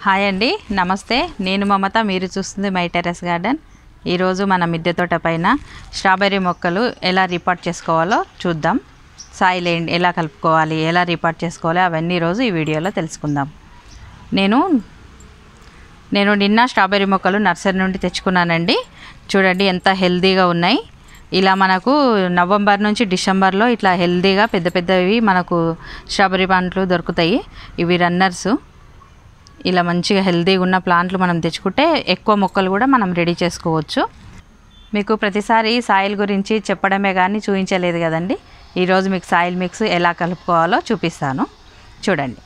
Hi అండి నమస్తే నేను మమత మీరు చూస్తుంది మై టెరెస్ గార్డెన్ ఈరోజు మన మిద్దె తోట పైన స్ట్రాబెర్రీ మొక్కలు ఎలా రిపార్ట్ చేసుకోవాలో చూద్దాం సాయిల్ ఏంటి ఎలా కలుపుకోవాలి ఎలా రిపార్ట్ చేసుకోవాలి అవన్నీ ఈరోజు ఈ వీడియోలో తెలుసుకుందాం నేను నేను నిన్న స్ట్రాబెర్రీ మొక్కలు నర్సరీ నుండి తెచ్చుకున్నానండి చూడండి ఎంత హెల్తీగా ఉన్నాయి ఇలా మనకు నవంబర్ నుంచి డిసెంబర్లో ఇట్లా హెల్తీగా పెద్ద పెద్దవి మనకు స్ట్రాబెర్రీ పండ్లు దొరుకుతాయి ఇవి రన్నర్స్ ఇలా మంచిగా హెల్తీగా ఉన్న ప్లాంట్లు మనం తెచ్చుకుంటే ఎక్కువ మొక్కలు కూడా మనం రెడీ చేసుకోవచ్చు మీకు ప్రతిసారి సాయిల్ గురించి చెప్పడమే కానీ చూపించలేదు కదండి ఈరోజు మీకు సాయిల్ మిక్స్ ఎలా కలుపుకోవాలో చూపిస్తాను చూడండి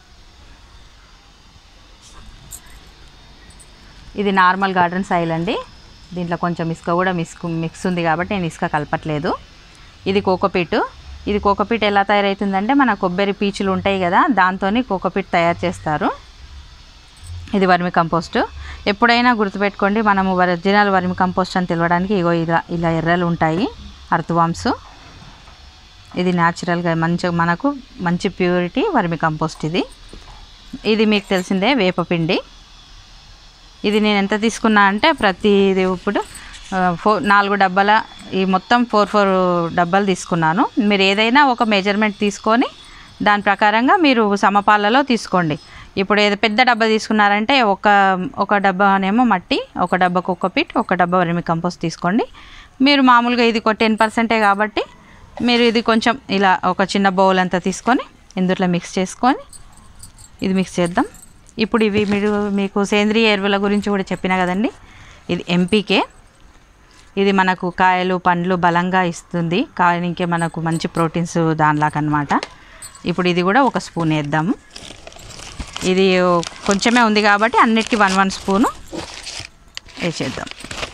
ఇది నార్మల్ గార్డెన్ సాయిల్ అండి దీంట్లో కొంచెం ఇసుక కూడా మిక్స్ మిక్స్ ఉంది కాబట్టి నేను ఇసుక కలపట్లేదు ఇది కోకోపీట్ ఇది కోకోపీట్ ఎలా తయారవుతుందంటే మన కొబ్బరి పీచులు ఉంటాయి కదా దాంతో కోకోపీట్ తయారు చేస్తారు ఇది వర్మి కంపోస్ట్ ఎప్పుడైనా గుర్తుపెట్టుకోండి మనము ఒరిజినల్ వర్మి కంపోస్ట్ అని తెలవడానికి ఇగో ఇలా ఇలా ఎర్రలు ఉంటాయి అర్థవామ్స్ ఇది న్యాచురల్గా మంచి మనకు మంచి ప్యూరిటీ వర్మి కంపోస్ట్ ఇది ఇది మీకు తెలిసిందే వేపపిండి ఇది నేను ఎంత తీసుకున్నా అంటే ప్రతి ఇది ఇప్పుడు ఫోర్ నాలుగు డబ్బాల ఈ మొత్తం ఫోర్ ఫోర్ డబ్బాలు తీసుకున్నాను మీరు ఏదైనా ఒక మెజర్మెంట్ తీసుకొని దాని ప్రకారంగా మీరు సమపాలలో తీసుకోండి ఇప్పుడు ఏదో పెద్ద డబ్బా తీసుకున్నారంటే ఒక ఒక డబ్బానేమో మట్టి ఒక డబ్బా కుక్కపిట్ ఒక డబ్బా వరిమి కంపోస్ట్ తీసుకోండి మీరు మామూలుగా ఇది ఒక టెన్ పర్సెంటే కాబట్టి మీరు ఇది కొంచెం ఇలా ఒక చిన్న బౌల్ అంతా తీసుకొని ఇందులో మిక్స్ చేసుకొని ఇది మిక్స్ చేద్దాం ఇప్పుడు ఇవి మీరు మీకు సేంద్రియ ఎరువుల గురించి కూడా చెప్పిన కదండి ఇది ఎంపీకే ఇది మనకు కాయలు పండ్లు బలంగా ఇస్తుంది కాయనికే మనకు మంచి ప్రోటీన్స్ దానిలాగా అనమాట ఇప్పుడు ఇది కూడా ఒక స్పూన్ వేద్దాము ఇది కొంచెమే ఉంది కాబట్టి అన్నిటికీ వన్ వన్ స్పూను వేసేద్దాం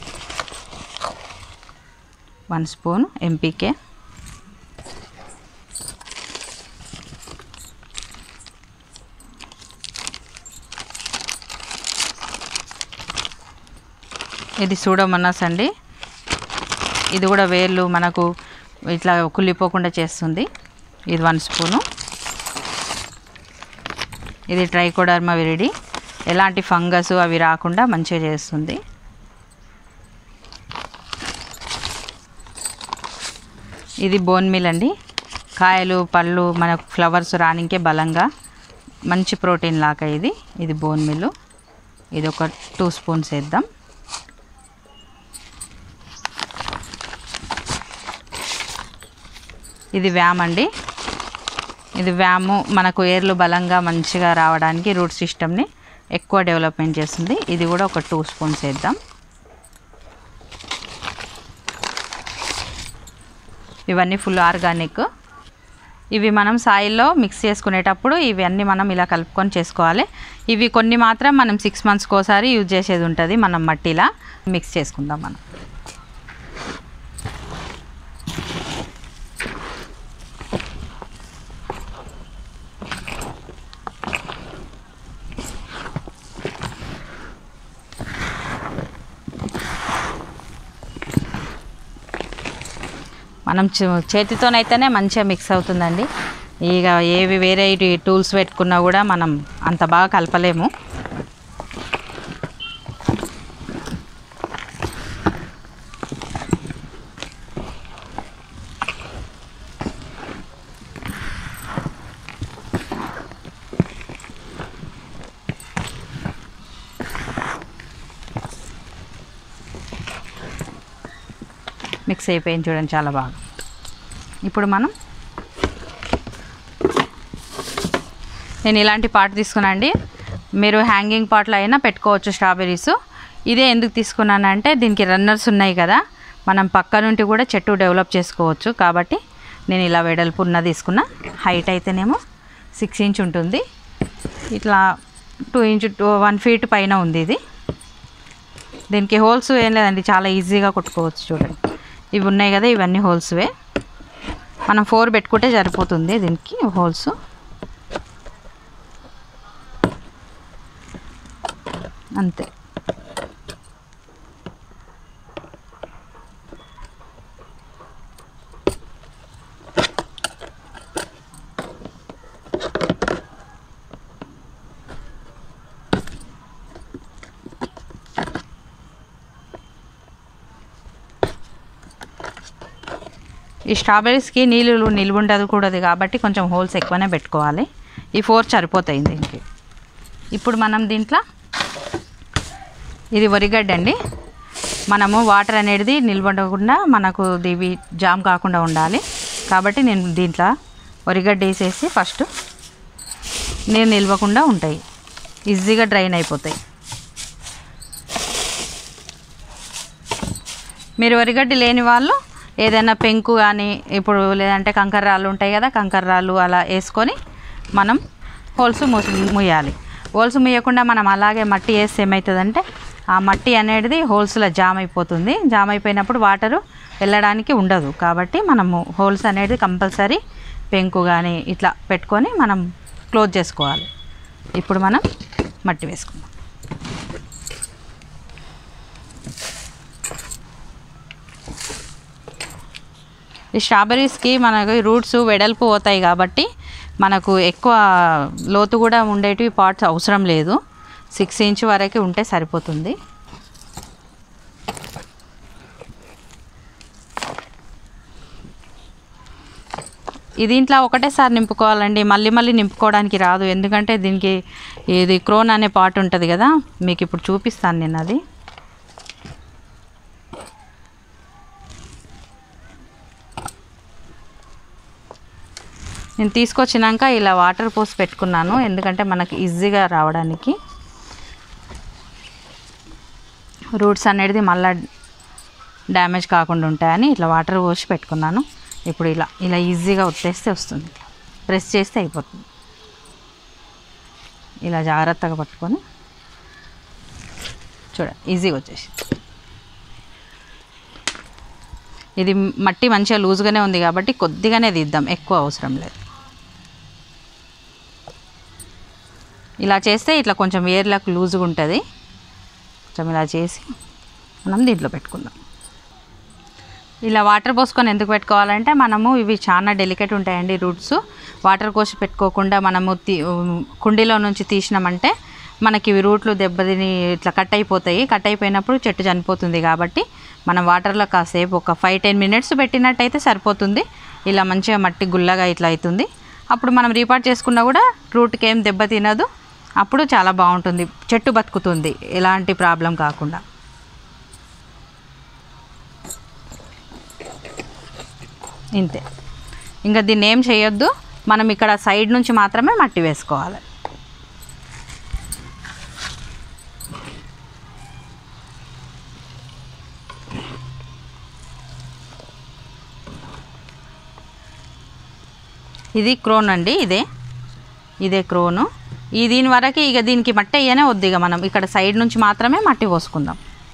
వన్ స్పూన్ ఎంపీకే ఇది సూడోమోనాస్ అండి ఇది కూడా వేర్లు మనకు ఇట్లా కుళ్ళిపోకుండా చేస్తుంది ఇది వన్ స్పూను ఇది ట్రైకోడర్మా విరిడి ఎలాంటి ఫంగస్ అవి రాకుండా మంచిగా చేస్తుంది ఇది బోన్ మిల్ అండి కాయలు పళ్ళు మనకు ఫ్లవర్స్ రానికే బలంగా మంచి ప్రోటీన్ లాగా ఇది ఇది బోన్ మిల్లు ఇది ఒక టూ స్పూన్స్ వేద్దాం ఇది వ్యామ్ అండి ఇది వ్యాము మనకు ఏర్లు బలంగా మంచిగా రావడానికి రూట్ సిస్టమ్ని ఎక్కువ డెవలప్మెంట్ చేస్తుంది ఇది కూడా ఒక టూ స్పూన్స్ వేద్దాం ఇవన్నీ ఫుల్ ఆర్గానిక్ ఇవి మనం సాయిల్లో మిక్స్ చేసుకునేటప్పుడు ఇవన్నీ మనం ఇలా కలుపుకొని చేసుకోవాలి ఇవి కొన్ని మాత్రం మనం సిక్స్ మంత్స్కి ఒకసారి యూజ్ చేసేది ఉంటుంది మనం మట్టిలా మిక్స్ చేసుకుందాం మనం మనం చే- చేతితోనైతేనే మంచిగా మిక్స్ అవుతుందండి ఇక ఏవి వేరే ఇటు టూల్స్ పెట్టుకున్నా కూడా మనం అంత బాగా కలపలేము మిక్స్ అయిపోయింది చూడండి చాలా బాగా ఇప్పుడు మనం నేను ఇలాంటి పాట్ తీసుకున్నాండి మీరు హ్యాంగింగ్ పాట్లో అయినా పెట్టుకోవచ్చు స్ట్రాబెర్రీస్ ఇదే ఎందుకు తీసుకున్నానంటే దీనికి రన్నర్స్ ఉన్నాయి కదా మనం పక్క నుండి కూడా చెట్టు డెవలప్ చేసుకోవచ్చు కాబట్టి నేను ఇలా వెడల్పు ఉన్న తీసుకున్నా హైట్ అయితేనేమో సిక్స్ ఇంచ్ ఉంటుంది ఇట్లా two inch two one feet పైన ఉంది ఇది దీనికి హోల్స్ ఏం లేదండి చాలా ఈజీగా కుట్టుకోవచ్చు చూడండి ఇవి ఉన్నాయి కదా ఇవన్నీ హోల్స్వే మనం ఫోర్ పెట్టుకుంటే సరిపోతుంది దీనికి హోల్స్ అంతే ఈ స్ట్రాబెర్రీస్కి నీళ్ళు నిల్వ ఉండదు కూడదు కాబట్టి కొంచెం హోల్స్ ఎక్కువనే పెట్టుకోవాలి ఈ ఫోర్ సరిపోతాయి దీనికి ఇప్పుడు మనం దీంట్లో ఇది వరిగడ్డ అండి మనము వాటర్ అనేది నిల్వ ఉండకుండా మనకు ఇవి జామ్ కాకుండా ఉండాలి కాబట్టి నేను దీంట్లో వరిగడ్డ వేసేసి ఫస్ట్ నీరు నిల్వకుండా ఉంటాయి ఈజీగా డ్రైన్ అయిపోతాయి మీరు వరిగడ్డి లేని వాళ్ళు ఏదైనా పెంకు కానీ ఇప్పుడు లేదంటే కంకర్రాళ్ళు ఉంటాయి కదా కంకర్రాళ్ళు అలా వేసుకొని మనం హోల్స్ మూసి ముయ్యాలి హోల్స్ ముయ్యకుండా మనం అలాగే మట్టి వేస్తే ఏమవుతుందంటే ఆ మట్టి అనేది హోల్స్లో జామ్ అయిపోతుంది జామ్ అయిపోయినప్పుడు వాటరు వెళ్ళడానికి ఉండదు కాబట్టి మనము హోల్స్ అనేది కంపల్సరీ పెంకు కానీ ఇట్లా పెట్టుకొని మనం క్లోజ్ చేసుకోవాలి ఇప్పుడు మనం మట్టి వేసుకుందాం ఈ స్ట్రాబెర్రీస్కి మనకు రూట్స్ వెడల్పు పోతాయి కాబట్టి మనకు ఎక్కువ లోతు కూడా ఉండేటివి పాట్స్ అవసరం లేదు సిక్స్ ఇంచ్ వరకు ఉంటే సరిపోతుంది ఇది దీంట్లో ఒకటేసారి నింపుకోవాలండి మళ్ళీ మళ్ళీ నింపుకోవడానికి రాదు ఎందుకంటే దీనికి ఇది క్రోన్ అనే పార్ట్ ఉంటుంది కదా మీకు ఇప్పుడు చూపిస్తాను నేను అది నేను తీసుకొచ్చినాక ఇలా వాటర్ పోసి పెట్టుకున్నాను ఎందుకంటే మనకి ఈజీగా రావడానికి రూట్స్ అనేది మళ్ళా డ్యామేజ్ కాకుండా ఉంటాయని ఇట్లా వాటర్ పోసి పెట్టుకున్నాను ఇప్పుడు ఇలా ఇలా ఈజీగా ఒత్తేస్తే వస్తుంది ప్రెస్ చేస్తే అయిపోతుంది ఇలా జాగ్రత్తగా పట్టుకొని చూడ ఈజీగా వచ్చేసి ఇది మట్టి మంచిగా లూజ్గానే ఉంది కాబట్టి కొద్దిగానే తీద్దాం ఎక్కువ అవసరం లేదు ఇలా చేస్తే ఇట్లా కొంచెం ఏర్లకు లూజ్గా ఉంటుంది కొంచెం ఇలా చేసి మనం దీంట్లో పెట్టుకుందాం ఇలా వాటర్ పోసుకొని ఎందుకు పెట్టుకోవాలంటే మనము ఇవి చాలా డెలికేట్ ఉంటాయండి రూట్స్ వాటర్ కోసి పెట్టుకోకుండా మనము తీ కుండీలో నుంచి తీసినామంటే మనకి ఇవి రూట్లు దెబ్బతిని ఇట్లా కట్ అయిపోతాయి కట్ అయిపోయినప్పుడు చెట్టు చనిపోతుంది కాబట్టి మనం వాటర్లో కాసేపు ఒక ఫైవ్ టెన్ మినిట్స్ పెట్టినట్టయితే సరిపోతుంది ఇలా మంచిగా మట్టి గుల్లగా ఇట్లా అవుతుంది అప్పుడు మనం రీపాట్ చేసుకున్నా కూడా రూట్కి ఏం దెబ్బ తినదు అప్పుడు చాలా బాగుంటుంది చెట్టు బతుకుతుంది ఎలాంటి ప్రాబ్లం కాకుండా ఇంతే ఇంకా దీన్ని ఏం చేయొద్దు మనం ఇక్కడ సైడ్ నుంచి మాత్రమే మట్టి వేసుకోవాలి ఇది క్రోన్ అండి ఇదే ఇదే క్రోను ఈ దీని వరకు ఇక దీనికి మట్టి అయ్యనే వద్దు ఇక మనం ఇక్కడ సైడ్ నుంచి మాత్రమే మట్టి పోసుకుందాం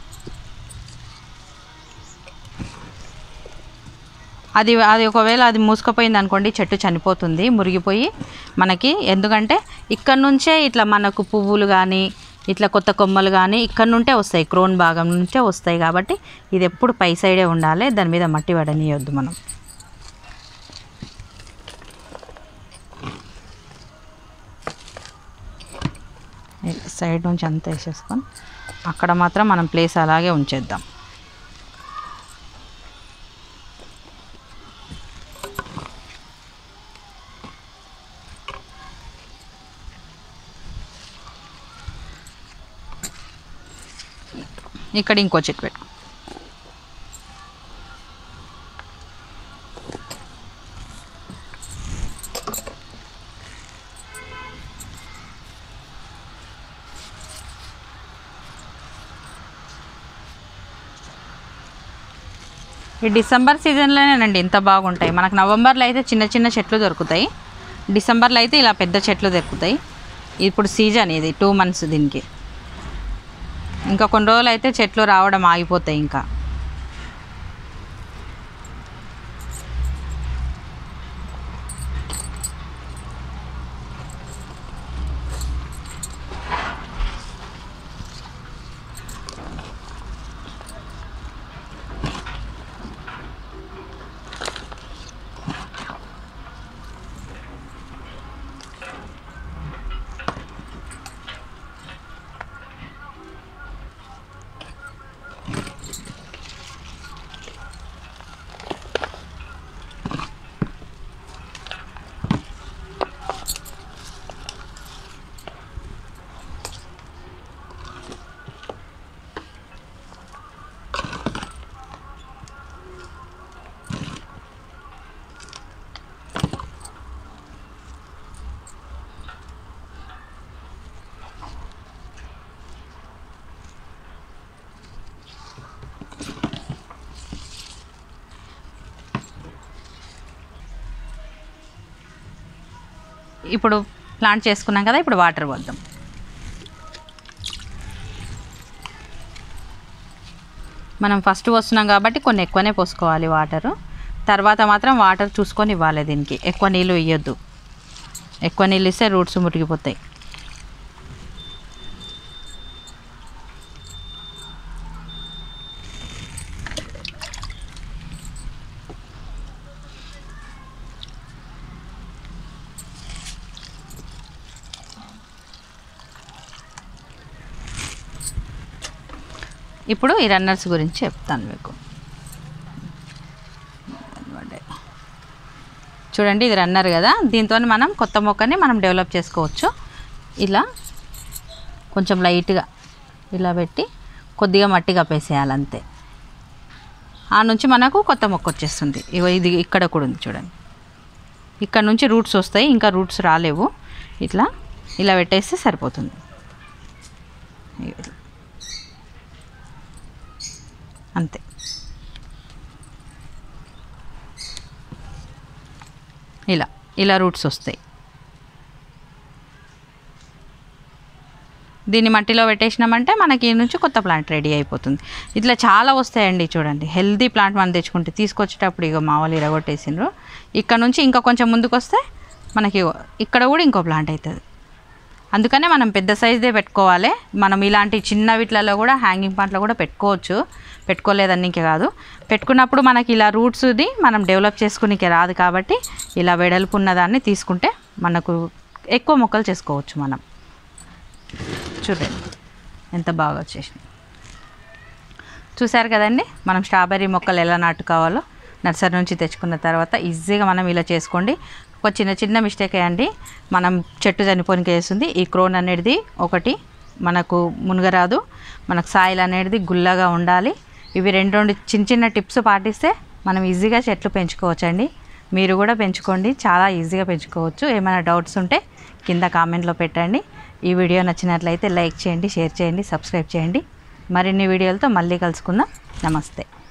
అది అది ఒకవేళ అది మూసుకుపోయింది అనుకోండి చెట్టు చనిపోతుంది మురిగిపోయి మనకి ఎందుకంటే ఇక్కడ నుంచే ఇట్లా మనకు పువ్వులు కానీ ఇట్లా కొత్త కొమ్మలు కానీ ఇక్కడ నుంటే వస్తాయి క్రోన్ భాగం నుంచే వస్తాయి కాబట్టి ఇది ఎప్పుడు పై సైడే ఉండాలి దాని మీద మట్టి పడనీయొద్దు మనం సైడ్ నుంచి అంతా వేసేసుకొని అక్కడ మాత్రం మనం ప్లేస్ అలాగే ఉంచేద్దాం ఇక్కడ ఇంకో చెట్టు పెట్టు ఈ డిసెంబర్ సీజన్లోనేనండి ఇంత బాగుంటాయి మనకు నవంబర్లో అయితే చిన్న చిన్న చెట్లు దొరుకుతాయి డిసెంబర్లో అయితే ఇలా పెద్ద చెట్లు దొరుకుతాయి ఇప్పుడు సీజన్ ఇది టూ మంత్స్ దీనికి ఇంకా కొన్ని రోజులు అయితే చెట్లు రావడం ఆగిపోతాయి ఇంకా ఇప్పుడు ప్లాంట్ చేసుకున్నాం కదా ఇప్పుడు వాటర్ పోద్దాం మనం ఫస్ట్ వస్తున్నాం కాబట్టి కొన్ని ఎక్కువనే పోసుకోవాలి వాటరు తర్వాత మాత్రం వాటర్ చూసుకొని ఇవ్వాలి దీనికి ఎక్కువ నీళ్ళు ఇవ్వద్దు ఎక్కువ నీళ్ళు ఇస్తే రూట్స్ మురిగిపోతాయి ఇప్పుడు ఈ రన్నర్స్ గురించి చెప్తాను మీకు చూడండి ఇది రన్నర్ కదా దీంతో మనం కొత్త మొక్కని మనం డెవలప్ చేసుకోవచ్చు ఇలా కొంచెం లైట్గా ఇలా పెట్టి కొద్దిగా మట్టి కప్పేసేయాలి అంతే ఆ నుంచి మనకు కొత్త మొక్క వచ్చేస్తుంది ఇగో ఇది ఇక్కడ కూడా ఉంది చూడండి ఇక్కడ నుంచి రూట్స్ వస్తాయి ఇంకా రూట్స్ రాలేవు ఇట్లా ఇలా పెట్టేస్తే సరిపోతుంది ఇవి. అంతే ఇలా ఇలా రూట్స్ వస్తాయి దీన్ని మట్టిలో పెట్టేసినామంటే మనకి ఈ నుంచి కొత్త ప్లాంట్ రెడీ అయిపోతుంది ఇట్లా చాలా వస్తాయండి చూడండి హెల్దీ ప్లాంట్ మనం తెచ్చుకుంటే తీసుకొచ్చేటప్పుడు ఇక మా వాళ్ళు ఇరగొట్టేసిండ్రు ఇక్కడ నుంచి ఇంకా కొంచెం ముందుకు వస్తే మనకి ఇగో ఇక్కడ కూడా ఇంకో ప్లాంట్ అవుతుంది అందుకనే మనం పెద్ద సైజే పెట్టుకోవాలి మనం ఇలాంటి చిన్న వీటిలలో కూడా హ్యాంగింగ్ ప్లాంట్లో కూడా పెట్టుకోవచ్చు పెట్టుకోలేదని ఇంకే కాదు పెట్టుకున్నప్పుడు మనకి ఇలా రూట్స్ది మనం డెవలప్ చేసుకునేకి రాదు కాబట్టి ఇలా వెడల్పు ఉన్నదాన్ని తీసుకుంటే మనకు ఎక్కువ మొక్కలు చేసుకోవచ్చు మనం చూడండి ఎంత బాగా వచ్చేసినాయి చూశారు కదండి మనం స్ట్రాబెర్రీ మొక్కలు ఎలా నాటుకోవాలో నర్సరీ నుంచి తెచ్చుకున్న తర్వాత ఈజీగా మనం ఇలా చేసుకోండి ఒక చిన్న చిన్న మిస్టేక్ అండి మనం చెట్టు చనిపోనికి వేస్తుంది ఈ క్రోన్ అనేది ఒకటి మనకు మునగరాదు మనకు సాయిల్ అనేది గుల్లగా ఉండాలి ఇవి రెండు రెండు చిన్న చిన్న టిప్స్ పాటిస్తే మనం ఈజీగా చెట్లు పెంచుకోవచ్చండి మీరు కూడా పెంచుకోండి చాలా ఈజీగా పెంచుకోవచ్చు ఏమైనా డౌట్స్ ఉంటే కింద కామెంట్లో పెట్టండి ఈ వీడియో నచ్చినట్లయితే లైక్ చేయండి షేర్ చేయండి సబ్స్క్రైబ్ చేయండి మరిన్ని వీడియోలతో మళ్ళీ కలుసుకుందాం నమస్తే